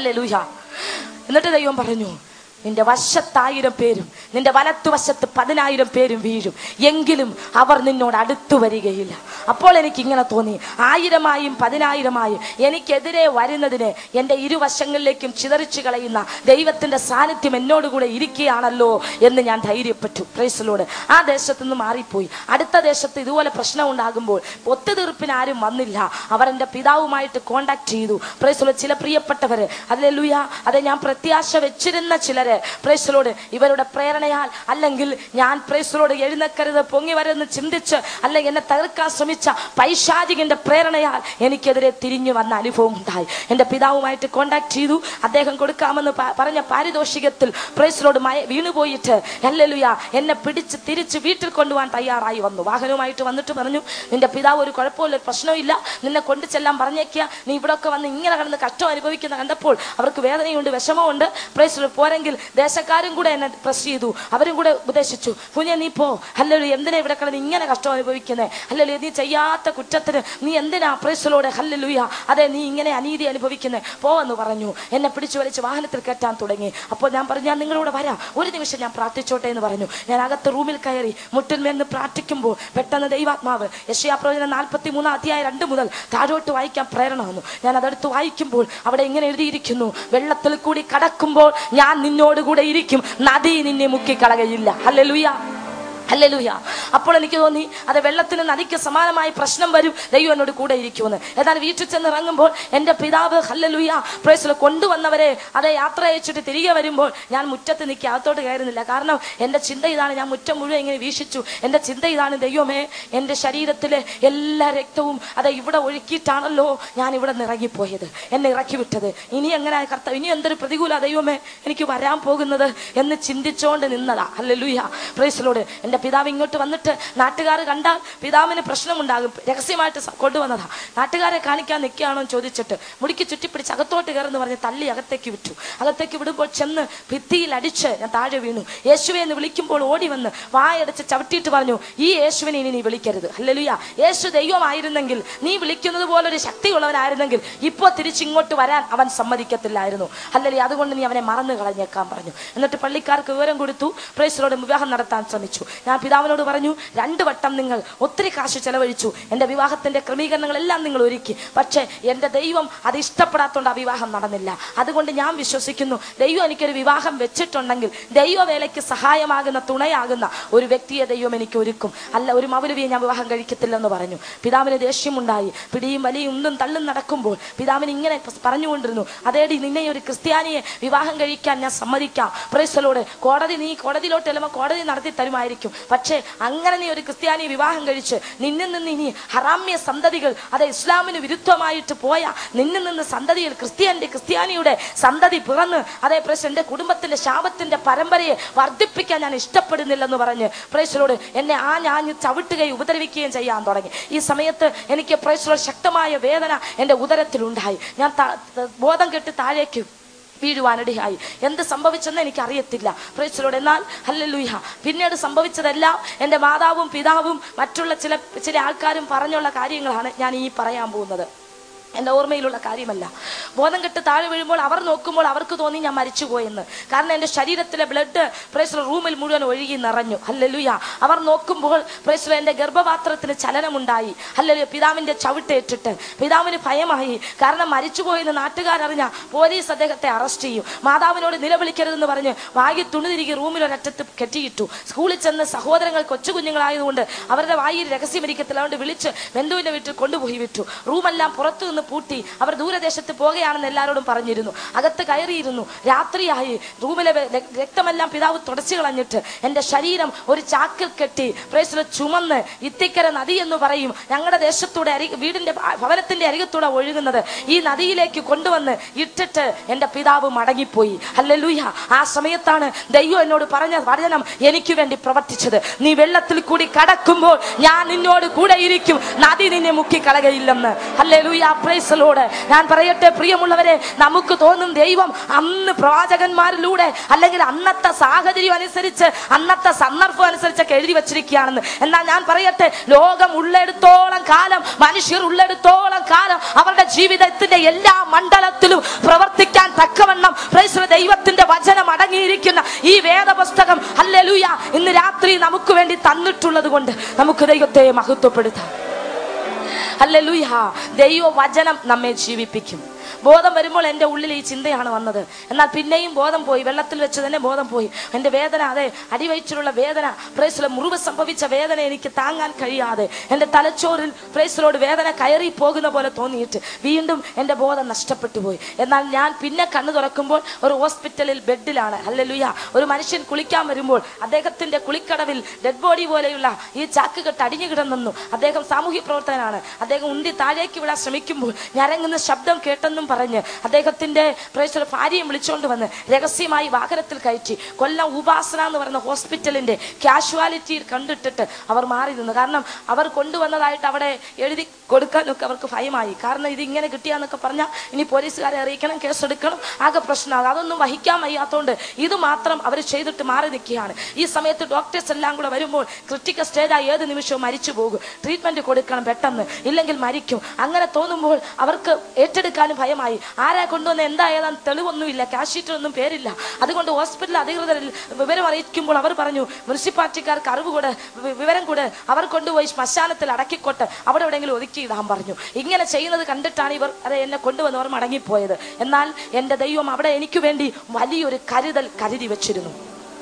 hallelujah എന്നിട്ട് ദൈവം പറഞ്ഞു നിന്റെ വശത്തായിരം പേരും നിന്റെ വലത്തുവശത്ത് പതിനായിരം പേരും വീഴും എങ്കിലും അവർ നിന്നോട് അടുത്തു വരികയില്ല അപ്പോൾ എനിക്ക് ഇങ്ങനെ തോന്നി ആയിരമായും പതിനായിരമായും എനിക്കെതിരെ വരുന്നതിനെ എൻ്റെ ഇരുവശങ്ങളിലേക്കും ചിതറിച്ചു കളയുന്ന ദൈവത്തിന്റെ സാന്നിധ്യം എന്നോടുകൂടെ ഇരിക്കുകയാണല്ലോ എന്ന് ഞാൻ ധൈര്യപ്പെട്ടു പ്രൈസലോട് ആ ദേശത്ത് നിന്ന് മാറിപ്പോയി അടുത്ത ദേശത്ത് ഇതുപോലെ പ്രശ്നം ഉണ്ടാകുമ്പോൾ ഒത്തുതീർപ്പിന് ആരും വന്നില്ല അവർ എൻ്റെ പിതാവുമായിട്ട് കോണ്ടാക്ട് ചെയ്തു പ്രൈസലോട് ചില പ്രിയപ്പെട്ടവര് അതിലെ ലുയ അതെ ഞാൻ പ്രത്യാശ വെച്ചിരുന്ന ചിലര് പ്രൈസലോട് ഇവരുടെ പ്രേരണയാൽ അല്ലെങ്കിൽ ഞാൻ പ്രൈസലോട് എഴുന്നേക്കരുത് പൊങ്ങി വരെന്ന് ചിന്തിച്ച് അല്ലെങ്കിൽ എന്നെ തകർക്കാൻ ശ്രമിച്ച പൈശാചികന്റെ പ്രേരണയാൽ എനിക്കെതിരെ തിരിഞ്ഞു വന്ന അനുഭവം ഉണ്ടായി എൻ്റെ പിതാവുമായിട്ട് കോണ്ടാക്ട് ചെയ്തു അദ്ദേഹം കൊടുക്കാമെന്ന് പ- പറഞ്ഞ പാരിതോഷികത്തിൽ പ്രൈസലോട് മയ വീണുപോയിട്ട് അല്ലെലുയ എന്നെ പിടിച്ച് തിരിച്ച് വീട്ടിൽ കൊണ്ടുപോകാൻ തയ്യാറായി വന്നു വാഹനവുമായിട്ട് വന്നിട്ട് പറഞ്ഞു നിന്റെ പിതാവ് ഒരു കുഴപ്പമില്ല ഒരു പ്രശ്നമില്ല നിന്നെ കൊണ്ടു ചെല്ലാൻ പറഞ്ഞേക്കുക നീ ഇവിടെ ഒക്കെ വന്ന് ഇങ്ങനെ കിടന്ന് കഷ്ടം അനുഭവിക്കുന്ന കണ്ടപ്പോൾ അവർക്ക് വേദനയുണ്ട് വിഷമമുണ്ട് പ്രൈസലോ പോരെങ്കിൽ ദേശക്കാരും കൂടെ എന്നെ പ്രസ് ചെയ്തു അവരും കൂടെ ഉപദേശിച്ചു കുഞ്ഞെ നീ പോ അല്ലല്ലോ എന്തിനാ ഇവിടെ കിടന്ന് ഇങ്ങനെ കഷ്ടം അനുഭവിക്കുന്നത് അല്ലല്ലോ നീ ചെയ്യാത്ത കുറ്റത്തിന് നീ എന്തിനാ പ്രൈസലോടെ ഹല്ലുയ അതെ നീ ഇങ്ങനെ അനീതി അനുഭവിക്കുന്നത് പോവെന്ന് പറഞ്ഞു എന്നെ പിടിച്ചു വലിച്ച് വാഹനത്തിൽ കയറ്റാൻ തുടങ്ങി അപ്പോൾ ഞാൻ പറഞ്ഞു ഞാൻ നിങ്ങളോട് വരാം ഒരു നിമിഷം ഞാൻ പ്രാർത്ഥിച്ചോട്ടെ എന്ന് പറഞ്ഞു ഞാൻ അകത്ത് റൂമിൽ കയറി മുട്ടിന്മേന്ന് പ്രാർത്ഥിക്കുമ്പോൾ പെട്ടെന്ന് ദൈവാത്മാവ് യശയാ പ്രവചനം നാൽപ്പത്തി മൂന്നാം അധ്യായം രണ്ട് മുതൽ താഴോട്ട് വായിക്കാൻ പ്രേരണ വന്നു ഞാൻ അതെടുത്ത് വായിക്കുമ്പോൾ അവിടെ ഇങ്ങനെ എഴുതിയിരിക്കുന്നു വെള്ളത്തിൽ കൂടി കടക്കുമ്പോൾ ഞാൻ നിന്നോടുകൂടെ ഇരിക്കും നദി നിന്നെ മുക്കിക്കളകയില്ല അല്ലെലുയ ഹല്ലേലൂയ അപ്പോൾ എനിക്ക് തോന്നി അത് വെള്ളത്തിന് നദിക്ക് സമാനമായ പ്രശ്നം വരും ദൈവം എന്നോട് കൂടെ ഇരിക്കുമെന്ന് എന്നാൽ വീട്ടിൽ ചെന്ന് ഇറങ്ങുമ്പോൾ എൻ്റെ പിതാവ് ഹല്ലലൂയ പ്രേസിൽ കൊണ്ടുവന്നവരെ അതെ യാത്ര അയച്ചിട്ട് തിരികെ വരുമ്പോൾ ഞാൻ മുറ്റത്ത് നിൽക്കി അകത്തോട്ട് കയറുന്നില്ല കാരണം എൻ്റെ ചിന്ത ഇതാണ് ഞാൻ മുറ്റം മുഴുവൻ ഇങ്ങനെ വീക്ഷിച്ചു എൻ്റെ ചിന്ത ഇതാണ് ദൈവമേ എൻ്റെ ശരീരത്തിലെ എല്ലാ രക്തവും അതെ ഇവിടെ ഒഴുക്കിയിട്ടാണല്ലോ ഞാൻ ഇവിടെ നിന്ന് ഇറങ്ങിപ്പോയത് എന്നെ ഇറക്കി വിട്ടത് ഇനി എങ്ങനെ കർത്താവ് ഇനി എന്തൊരു പ്രതികൂല ദൈവമേ എനിക്ക് വരാൻ പോകുന്നത് എന്ന് ചിന്തിച്ചുകൊണ്ട് നിന്നതാ ഹല്ലേലൂയ പ്രൈസിലോട് എൻ്റെ പിതാവ് ഇങ്ങോട്ട് വന്നിട്ട് നാട്ടുകാർ കണ്ടാൽ പിതാവിന് പ്രശ്നമുണ്ടാകും രഹസ്യമായിട്ട് സ- കൊണ്ടുവന്നതാ നാട്ടുകാരെ കാണിക്കാൻ നിൽക്കുകയാണോ എന്ന് ചോദിച്ചിട്ട് മുടിക്ക് ചുറ്റിപ്പിടിച്ച് അകത്തോട്ട് കയറുന്നു പറഞ്ഞ് തള്ളി അകത്തേക്ക് വിട്ടു അകത്തേക്ക് വിടുമ്പോൾ ചെന്ന് ഭിത്തിയിൽ അടിച്ച് ഞാൻ താഴെ വീണു യേശുവെ എന്ന് വിളിക്കുമ്പോൾ ഓടി വന്ന് വായടച്ച് ചവിട്ടിയിട്ട് പറഞ്ഞു ഈ യേശുവിനെ ഇനി നീ വിളിക്കരുത് ഹല്ലേലൂയ യേശു ദൈവമായിരുന്നെങ്കിൽ നീ വിളിക്കുന്നത് പോലെ ഒരു ശക്തിയുള്ളവനായിരുന്നെങ്കിൽ ഇപ്പോൾ തിരിച്ചിങ്ങോട്ട് വരാൻ അവൻ സമ്മതിക്കത്തില്ലായിരുന്നു അല്ലല്ലേ അതുകൊണ്ട് നീ അവനെ മറന്നു കളഞ്ഞേക്കാൻ പറഞ്ഞു എന്നിട്ട് പള്ളിക്കാർക്ക് വിവരം കൊടുത്തു പ്രേസലോട് വിവാഹം നടത്താൻ ശ്രമിച്ചു ഞാൻ പിതാവിനോട് പറഞ്ഞു രണ്ട് വട്ടം നിങ്ങൾ ഒത്തിരി കാശ് ചെലവഴിച്ചു എൻ്റെ വിവാഹത്തിന്റെ ക്രമീകരണങ്ങളെല്ലാം നിങ്ങൾ ഒരുക്കി പക്ഷേ എൻ്റെ ദൈവം അത് ഇഷ്ടപ്പെടാത്തതുകൊണ്ട് ആ വിവാഹം നടന്നില്ല അതുകൊണ്ട് ഞാൻ വിശ്വസിക്കുന്നു ദൈവം എനിക്കൊരു വിവാഹം വെച്ചിട്ടുണ്ടെങ്കിൽ ദൈവവേലയ്ക്ക് സഹായമാകുന്ന തുണയാകുന്ന ഒരു വ്യക്തിയെ ദൈവം എനിക്ക് ഒരുക്കും അല്ല ഒരു മൗലവിയെ ഞാൻ വിവാഹം കഴിക്കത്തില്ലെന്ന് പറഞ്ഞു പിതാവിന് ദേഷ്യമുണ്ടായി പിടിയും വലിയും ഉന്തും തള്ളും നടക്കുമ്പോൾ പിതാവിന് ഇങ്ങനെ പ- പറഞ്ഞുകൊണ്ടിരുന്നു അതേടി നിന്നെ ഒരു ക്രിസ്ത്യാനിയെ വിവാഹം കഴിക്കാൻ ഞാൻ സമ്മതിക്കാം പ്രൈസലോട് കോടതി നീ കോടതിയിലോട്ട് ചെല്ലുമ്പോൾ കോടതി നടത്തി തരുമായിരിക്കും പക്ഷേ അങ്ങനെ നീ ഒരു ക്രിസ്ത്യാനിയെ വിവാഹം കഴിച്ച് നിന്നിൽ നിന്ന് ഇനി ഹറാമ്യ സന്തതികൾ അത് ഇസ്ലാമിന് വിരുദ്ധമായിട്ട് പോയ നിന്നിൽ നിന്ന് സന്തതിയിൽ ക്രിസ്ത്യാന്റെ ക്രിസ്ത്യാനിയുടെ സന്തതി പിറന്ന് അതേ പ്രശ്നം എൻ്റെ കുടുംബത്തിന്റെ ശാപത്തിന്റെ പരമ്പരയെ വർദ്ധിപ്പിക്കാൻ ഞാൻ ഇഷ്ടപ്പെടുന്നില്ലെന്ന് പറഞ്ഞ് പ്രേക്ഷലോട് എന്നെ ആ ഞാൻ ചവിട്ടുകയും ഉപദ്രവിക്കുകയും ചെയ്യാൻ തുടങ്ങി ഈ സമയത്ത് എനിക്ക് പ്രേക്ഷലോട് ശക്തമായ വേദന എൻ്റെ ഉദരത്തിലുണ്ടായി ഞാൻ താ- ത- ബോധം കെട്ട് താഴേക്ക് വീഴുവാനിടയായി എന്ത് സംഭവിച്ചെന്ന് എനിക്ക് അറിയത്തില്ല പ്രേക്ഷലോട് എന്നാൽ ഹല്ലേലൂയ പിന്നീട് സംഭവിച്ചതെല്ലാം എൻ്റെ മാതാവും പിതാവും മറ്റുള്ള ചില ചില ആൾക്കാരും പറഞ്ഞുള്ള കാര്യങ്ങളാണ് ഞാൻ ഈ പറയാൻ പോകുന്നത് എൻ്റെ ഓർമ്മയിലുള്ള കാര്യമല്ല ബോധം കെട്ട് താഴെ വീഴുമ്പോൾ അവർ നോക്കുമ്പോൾ അവർക്ക് തോന്നി ഞാൻ മരിച്ചുപോയെന്ന് കാരണം എൻ്റെ ശരീരത്തിലെ ബ്ലഡ് പ്രേസർ റൂമിൽ മുഴുവൻ ഒഴുകി നിറഞ്ഞു ഹല്ലേലൂയ അവർ നോക്കുമ്പോൾ പ്രേസർ എൻ്റെ ഗർഭപാത്രത്തിന് ചലനമുണ്ടായി ഹല്ലേലൂയ പിതാവിൻ്റെ ചവിട്ടേറ്റിട്ട് പിതാവിന് ഭയമായി കാരണം മരിച്ചുപോയെന്ന് നാട്ടുകാരറിഞ്ഞ പോലീസ് അദ്ദേഹത്തെ അറസ്റ്റ് ചെയ്യും മാതാവിനോട് നിലവിളിക്കരുതെന്ന് പറഞ്ഞ് വായി തുണി തിരികെ റൂമിൽ ഒരറ്റത്ത് കെട്ടിയിട്ടു സ്കൂളിൽ ചെന്ന് സഹോദരങ്ങൾ കൊച്ചു കുഞ്ഞുങ്ങളായതുകൊണ്ട് അവരുടെ വായിൽ രഹസ്യമരിക്കത്തില്ല അതുകൊണ്ട് വിളിച്ച് ബന്ധുവിന്റെ വീട്ടിൽ കൊണ്ടുപോയി വിട്ടു റൂമെല്ലാം പുറത്തു നിന്ന് പൂട്ടി അവർ ദൂരദേശത്ത് പോകുകയാണെന്ന് എല്ലാവരോടും പറഞ്ഞിരുന്നു അകത്ത് കയറിയിരുന്നു രാത്രിയായി റൂമിലെ വെ- ര- രക്തമെല്ലാം പിതാവ് തുടച്ചു കളഞ്ഞിട്ട് എൻ്റെ ശരീരം ഒരു ചാക്കിൽ കെട്ടി പ്രേസിൽ ചുമന്ന് ഇത്തിക്കര നദി എന്ന് പറയും ഞങ്ങളുടെ ദേശത്തൂടെ അരി വീടിന്റെ ഭ- ഭവനത്തിന്റെ അരികത്തൂടെ ഒഴുകുന്നത് ഈ നദിയിലേക്ക് കൊണ്ടുവന്ന് ഇട്ടിട്ട് എൻ്റെ പിതാവ് മടങ്ങിപ്പോയി അല്ലല്ലൂയ ആ സമയത്താണ് ദൈവം എന്നോട് പറഞ്ഞ വചനം എനിക്ക് വേണ്ടി പ്രവർത്തിച്ചത് നീ വെള്ളത്തിൽ കൂടി കടക്കുമ്പോൾ ഞാൻ നിന്നോട് കൂടെ ഇരിക്കും നദി നിന്നെ മുക്കിക്കളകയില്ലെന്ന് അല്ലല്ലൂയ പ്രൈസലോട് ഞാൻ പറയട്ടെ പ്രിയമുള്ളവരെ നമുക്ക് തോന്നും ദൈവം അന്ന് പ്രവാചകന്മാരിലൂടെ അല്ലെങ്കിൽ അന്നത്തെ സാഹചര്യം അനുസരിച്ച് അന്നത്തെ സന്ദർഭം അനുസരിച്ചൊക്കെ എഴുതി വച്ചിരിക്കുകയാണെന്ന് എന്നാൽ ഞാൻ പറയട്ടെ ലോകം ഉള്ളെടുത്തോളം കാലം മനുഷ്യർ ഉള്ളെടുത്തോളം കാലം അവരുടെ ജീവിതത്തിന്റെ എല്ലാ മണ്ഡലത്തിലും പ്രവർത്തിക്കാൻ തക്കവണ്ണം പ്രൈസല ദൈവത്തിന്റെ വചനം അടങ്ങിയിരിക്കുന്ന ഈ വേദപുസ്തകം അല്ലെലുയ ഇന്ന് രാത്രി നമുക്ക് വേണ്ടി തന്നിട്ടുള്ളത് കൊണ്ട് നമുക്ക് ദൈവത്തെ മഹത്വപ്പെടുത്താം അല്ലെലുയ ദൈവ വചനം നമ്മെ ജീവിപ്പിക്കും ബോധം വരുമ്പോൾ എൻ്റെ ഉള്ളിൽ ഈ ചിന്തയാണ് വന്നത് എന്നാൽ പിന്നെയും ബോധം പോയി വെള്ളത്തിൽ വെച്ച് തന്നെ ബോധം പോയി എൻ്റെ വേദന അതെ അടിവയറ്റിലുള്ള വേദന പ്രേസിലെ മുറിവ് സംഭവിച്ച വേദന എനിക്ക് താങ്ങാൻ കഴിയാതെ എൻ്റെ തലച്ചോറിൽ പ്രേസിലോട് വേദന കയറി പോകുന്ന പോലെ തോന്നിയിട്ട് വീണ്ടും എൻ്റെ ബോധം നഷ്ടപ്പെട്ടു പോയി എന്നാൽ ഞാൻ പിന്നെ കണ്ണു തുറക്കുമ്പോൾ ഒരു ഹോസ്പിറ്റലിൽ ബെഡിലാണ് അല്ലെലുയ ഒരു മനുഷ്യൻ കുളിക്കാൻ വരുമ്പോൾ അദ്ദേഹത്തിന്റെ കുളിക്കടവിൽ ഡെഡ് ബോഡി പോലെയുള്ള ഈ ചാക്ക് കെട്ട് അടിഞ്ഞു കിടന്നു അദ്ദേഹം സാമൂഹ്യ പ്രവർത്തകനാണ് അദ്ദേഹം ഉന്തി താഴേക്ക് വിടാൻ ശ്രമിക്കുമ്പോൾ ഞരങ്ങുന്ന ശബ്ദം കേട്ടെന്നും പറഞ്ഞ് അദ്ദേഹത്തിന്റെ പ്രേക്ഷക ഭാര്യയെ വിളിച്ചുകൊണ്ട് വന്ന് രഹസ്യമായി വാഹനത്തിൽ കയറ്റി കൊല്ലം ഉപാസന എന്ന് പറയുന്ന ഹോസ്പിറ്റലിന്റെ കാഷ്വാലിറ്റിയിൽ കണ്ടിട്ടിട്ട് അവർ മാറി നിന്നു കാരണം അവർ കൊണ്ടുവന്നതായിട്ട് അവിടെ എഴുതി കൊടുക്കാനൊക്കെ അവർക്ക് ഭയമായി കാരണം ഇത് ഇങ്ങനെ കിട്ടിയാന്നൊക്കെ പറഞ്ഞാൽ ഇനി പോലീസുകാരെ അറിയിക്കണം കേസെടുക്കണം ആകെ പ്രശ്നമാകും അതൊന്നും വഹിക്കാൻ വയ്യാത്തതുകൊണ്ട് ഇത് മാത്രം അവർ ചെയ്തിട്ട് മാറി നിൽക്കുകയാണ് ഈ സമയത്ത് ഡോക്ടേഴ്സ് എല്ലാം കൂടെ വരുമ്പോൾ ക്രിട്ടിക്കൽ സ്റ്റേജായി ഏത് നിമിഷവും മരിച്ചു പോകും ട്രീറ്റ്മെന്റ് കൊടുക്കണം പെട്ടെന്ന് ഇല്ലെങ്കിൽ മരിക്കും അങ്ങനെ തോന്നുമ്പോൾ അവർക്ക് ഏറ്റെടുക്കാനും ഭയമായി ആരാ കൊണ്ടുവന്ന എന്താ ഏതാന്ന് തെളിവൊന്നുമില്ല ക്യാഷ് ഷീറ്റിലൊന്നും പേരില്ല അതുകൊണ്ട് ഹോസ്പിറ്റൽ അധികൃതരിൽ വിവരം അറിയിക്കുമ്പോൾ അവർ പറഞ്ഞു മുനിസിപ്പാലിറ്റിക്കാർക്ക് അറിവ് കൂടെ വി- വിവരം കൂടെ അവർ കൊണ്ടുപോയി ശ്മശാനത്തിൽ അടക്കിക്കൊട്ട് അവിടെ എവിടെയെങ്കിലും ഒതുക്കിയിടാൻ പറഞ്ഞു ഇങ്ങനെ ചെയ്യുന്നത് കണ്ടിട്ടാണ് ഇവർ അതെ എന്നെ കൊണ്ടുവന്നവർ മടങ്ങിപ്പോയത് എന്നാൽ എൻ്റെ ദൈവം അവിടെ എനിക്ക് വേണ്ടി വലിയൊരു കരുതൽ കരുതി വെച്ചിരുന്നു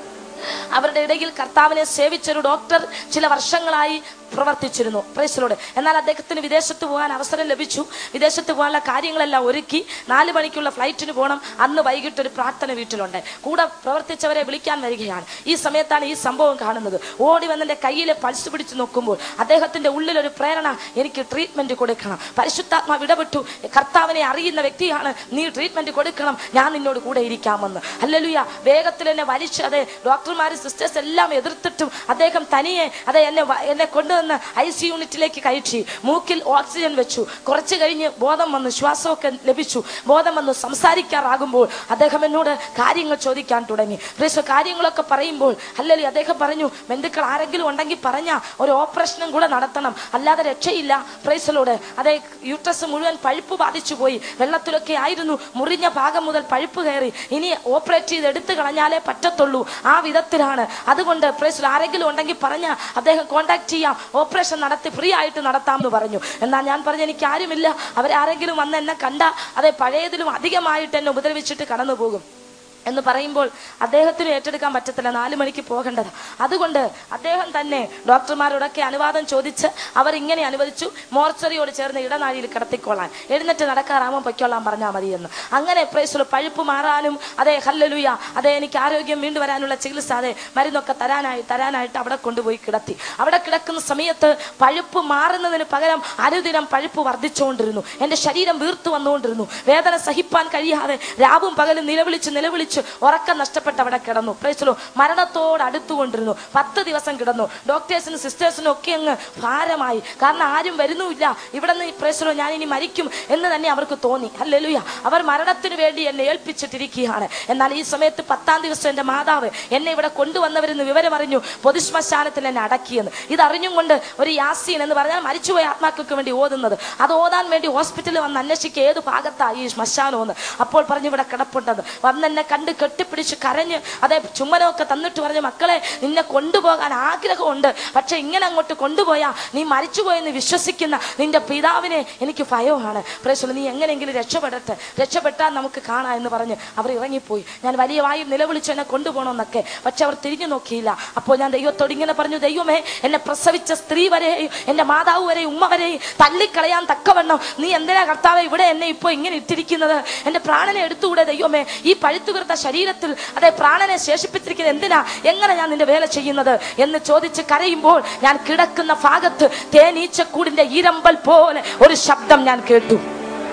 അവരുടെ ഇടയിൽ കർത്താവിനെ സേവിച്ചൊരു ഡോക്ടർ ചില വർഷങ്ങളായി പ്രവർത്തിച്ചിരുന്നു പ്രൈസലോട് എന്നാൽ അദ്ദേഹത്തിന് വിദേശത്ത് പോകാൻ അവസരം ലഭിച്ചു വിദേശത്ത് പോകാനുള്ള കാര്യങ്ങളെല്ലാം ഒരുക്കി നാല് മണിക്കുള്ള ഫ്ലൈറ്റിന് പോകണം അന്ന് വൈകിട്ട് ഒരു പ്രാർത്ഥന വീട്ടിലുണ്ട് കൂടെ പ്രവർത്തിച്ചവരെ വിളിക്കാൻ വരികയാണ് ഈ സമയത്താണ് ഈ സംഭവം കാണുന്നത് ഓടി വന്നെന്റെ കയ്യിലെ പൾസ് പിടിച്ച് നോക്കുമ്പോൾ അദ്ദേഹത്തിന്റെ ഉള്ളിലൊരു പ്രേരണ എനിക്ക് ട്രീറ്റ്മെന്റ് കൊടുക്കണം പരിശുദ്ധാത്മാവ് ഇടപെട്ടു കർത്താവിനെ അറിയുന്ന വ്യക്തിയാണ് നീ ട്രീറ്റ്മെന്റ് കൊടുക്കണം ഞാൻ നിന്നോട് കൂടെ ഇരിക്കാമെന്ന് അല്ലലുയ വേഗത്തിൽ എന്നെ വലിച്ച് അതെ ഡോക്ടർമാരും സിസ്റ്റേഴ്സ് എല്ലാം എതിർത്തിട്ടും അദ്ദേഹം തനിയെ അതെ എന്നെ വ- എന്നെ കൊണ്ടുവന്ന് ഐ സി യൂണിറ്റിലേക്ക് കയറ്റി മൂക്കിൽ ഓക്സിജൻ വെച്ചു കുറച്ച് കഴിഞ്ഞ് ബോധം വന്നു ശ്വാസമൊക്കെ ലഭിച്ചു ബോധം വന്നു സംസാരിക്കാറാകുമ്പോൾ അദ്ദേഹം എന്നോട് കാര്യങ്ങൾ ചോദിക്കാൻ തുടങ്ങി പ്രേസ കാര്യങ്ങളൊക്കെ പറയുമ്പോൾ അല്ലെങ്കിൽ അദ്ദേഹം പറഞ്ഞു ബന്ധുക്കൾ ആരെങ്കിലും ഉണ്ടെങ്കിൽ പറഞ്ഞ ഒരു ഓപ്പറേഷനും കൂടെ നടത്തണം അല്ലാതെ രക്ഷയില്ല പ്രേസലോട് അതെ യൂട്രസ് മുഴുവൻ പഴുപ്പ് ബാധിച്ചു പോയി വെള്ളത്തിലൊക്കെ ആയിരുന്നു മുറിഞ്ഞ ഭാഗം മുതൽ പഴുപ്പ് കയറി ഇനി ഓപ്പറേറ്റ് ചെയ്ത് എടുത്തു കളഞ്ഞാലേ പറ്റത്തുള്ളൂ ആ വിധത്തിലാണ് അതുകൊണ്ട് പ്രേസൽ ആരെങ്കിലും ഉണ്ടെങ്കിൽ പറഞ്ഞ അദ്ദേഹം കോണ്ടാക്ട് ചെയ്യാം ഓപ്പറേഷൻ നടത്തി ഫ്രീ ആയിട്ട് നടത്താമെന്ന് പറഞ്ഞു എന്നാൽ ഞാൻ പറഞ്ഞു എനിക്ക് ആരുമില്ല അവരാരെങ്കിലും വന്ന് എന്നെ കണ്ട അതെ പഴയതിലും അധികമായിട്ട് എന്നെ ഉപദ്രവിച്ചിട്ട് കടന്നു പോകും എന്ന് പറയുമ്പോൾ അദ്ദേഹത്തിന് ഏറ്റെടുക്കാൻ പറ്റത്തില്ല നാല് മണിക്ക് പോകേണ്ടത് അതുകൊണ്ട് അദ്ദേഹം തന്നെ ഡോക്ടർമാരോടൊക്കെ അനുവാദം ചോദിച്ച് അവർ ഇങ്ങനെ അനുവദിച്ചു മോർച്ചറിയോട് ചേർന്ന് ഇടനാഴിയിൽ കിടത്തിക്കൊള്ളാൻ എഴുന്നേറ്റ് നടക്കാറാകുമ്പോൾ പൊയ്ക്കൊള്ളാൻ പറഞ്ഞാൽ മതിയെന്ന് അങ്ങനെ പ്രേസുള്ള പഴുപ്പ് മാറാനും അതെ ഹല്ലലുയ അതെ എനിക്ക് ആരോഗ്യം വീണ്ടും വരാനുള്ള ചികിത്സ അതെ മരുന്നൊക്കെ തരാനായി തരാനായിട്ട് അവിടെ കൊണ്ടുപോയി കിടത്തി അവിടെ കിടക്കുന്ന സമയത്ത് പഴുപ്പ് മാറുന്നതിന് പകരം അനുദിനം പഴുപ്പ് വർദ്ധിച്ചുകൊണ്ടിരുന്നു എൻ്റെ ശരീരം വീർത്തു വന്നുകൊണ്ടിരുന്നു വേദന സഹിപ്പാൻ കഴിയാതെ രാവും പകലും നിലവിളിച്ച് നിലവിളിച്ച് ഉറക്കം നഷ്ടപ്പെട്ട് അവിടെ കിടന്നു പ്രേച്ചലോ മരണത്തോട് അടുത്തുകൊണ്ടിരുന്നു പത്ത് ദിവസം കിടന്നു ഡോക്ടേഴ്സിനും സിസ്റ്റേഴ്സിനും ഒക്കെ അങ്ങ് ഭാരമായി കാരണം ആരും വരുന്നുമില്ല ഇവിടെ നിന്ന് പ്രേച്ചലോ ഞാൻ ഇനി മരിക്കും എന്ന് തന്നെ അവർക്ക് തോന്നി അല്ലെലുയ അവർ മരണത്തിന് വേണ്ടി എന്നെ ഏൽപ്പിച്ചിട്ടിരിക്കുകയാണ് എന്നാൽ ഈ സമയത്ത് പത്താം ദിവസം എൻ്റെ മാതാവ് എന്നെ ഇവിടെ കൊണ്ടുവന്നവരെന്ന് വിവരമറിഞ്ഞു പൊതുശ്മശാനത്തിൽ എന്നെ അടക്കിയെന്ന് ഇതറിഞ്ഞും കൊണ്ട് ഒരു യാസീൻ എന്ന് പറഞ്ഞാൽ മരിച്ചുപോയ ആത്മാക്കൾക്ക് വേണ്ടി ഓതുന്നത് അത് ഓതാൻ വേണ്ടി ഹോസ്പിറ്റലിൽ വന്ന് അന്വേഷിക്കുക ഏത് ഭാഗത്താ ഈ ശ്മശാനമെന്ന് അപ്പോൾ പറഞ്ഞു ഇവിടെ കിടപ്പുണ്ടെന്ന് വന്ന് എന്നെ കണ്ട് കെട്ടിപ്പിടിച്ച് കരഞ്ഞ് അതേ ചുമ്മനമൊക്കെ തന്നിട്ട് പറഞ്ഞു മക്കളെ നിന്നെ കൊണ്ടുപോകാൻ ആഗ്രഹമുണ്ട് പക്ഷെ ഇങ്ങനെ അങ്ങോട്ട് കൊണ്ടുപോയാ നീ മരിച്ചുപോയെന്ന് വിശ്വസിക്കുന്ന നിന്റെ പിതാവിനെ എനിക്ക് ഭയമാണ് പ്രേക്ഷല നീ എങ്ങനെയെങ്കിലും രക്ഷപ്പെടട്ടെ രക്ഷപ്പെട്ടാൽ നമുക്ക് കാണാം എന്ന് പറഞ്ഞ് അവർ ഇറങ്ങിപ്പോയി ഞാൻ വലിയ വായും നിലവിളിച്ച് എന്നെ കൊണ്ടുപോകണമെന്നൊക്കെ പക്ഷെ അവർ തിരിഞ്ഞു നോക്കിയില്ല അപ്പോൾ ഞാൻ ദൈവത്തോട് ഇങ്ങനെ പറഞ്ഞു ദൈവമേ എന്നെ പ്രസവിച്ച സ്ത്രീ വരെയും എൻ്റെ മാതാവ് വരെയും ഉമ്മ വരെയും തള്ളിക്കളയാൻ തക്കവണ്ണം നീ എന്തിനാ കർത്താവെ ഇവിടെ എന്നെ ഇപ്പോൾ ഇങ്ങനെ ഇട്ടിരിക്കുന്നത് എൻ്റെ പ്രാണനെ എടുത്തുകൂടെ ദൈവമേ ഈ പഴുത്തു വീർത്ത ശരീരത്തിൽ അതെ പ്രാണനെ ശേഷിപ്പിച്ചിരിക്കുന്നത് എന്തിനാ എങ്ങനെ ഞാൻ നിന്റെ വേല ചെയ്യുന്നത് എന്ന് ചോദിച്ച് കരയുമ്പോൾ ഞാൻ കിടക്കുന്ന ഭാഗത്ത് തേനീച്ചക്കൂടിന്റെ ഈരമ്പൽ പോലെ ഒരു ശബ്ദം ഞാൻ കേട്ടു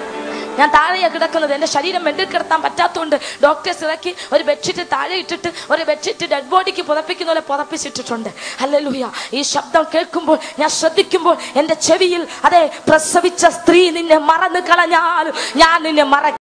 ഞാൻ താഴെയാ കിടക്കുന്നത് എന്റെ ശരീരം വെണ്ടിൽ കിടത്താൻ പറ്റാത്തതുകൊണ്ട് ഡോക്ടേഴ്സ് ഇറക്കി ഒരു ബെഡ്ഷീറ്റ് താഴെ ഇട്ടിട്ട് ഒരു ബെഡ്ഷീറ്റ് ഡെഡ് ബോഡിക്ക് പുതപ്പിക്കുന്ന പോലെ പുതപ്പിച്ചിട്ടിട്ടുണ്ട് ഹല്ലേലൂയ ഈ ശബ്ദം കേൾക്കുമ്പോൾ ഞാൻ ശ്രദ്ധിക്കുമ്പോൾ എന്റെ ചെവിയിൽ അതെ പ്രസവിച്ച സ്ത്രീ നിന്നെ മറന്നു കളഞ്ഞാലും ഞാൻ നിന്നെ മറ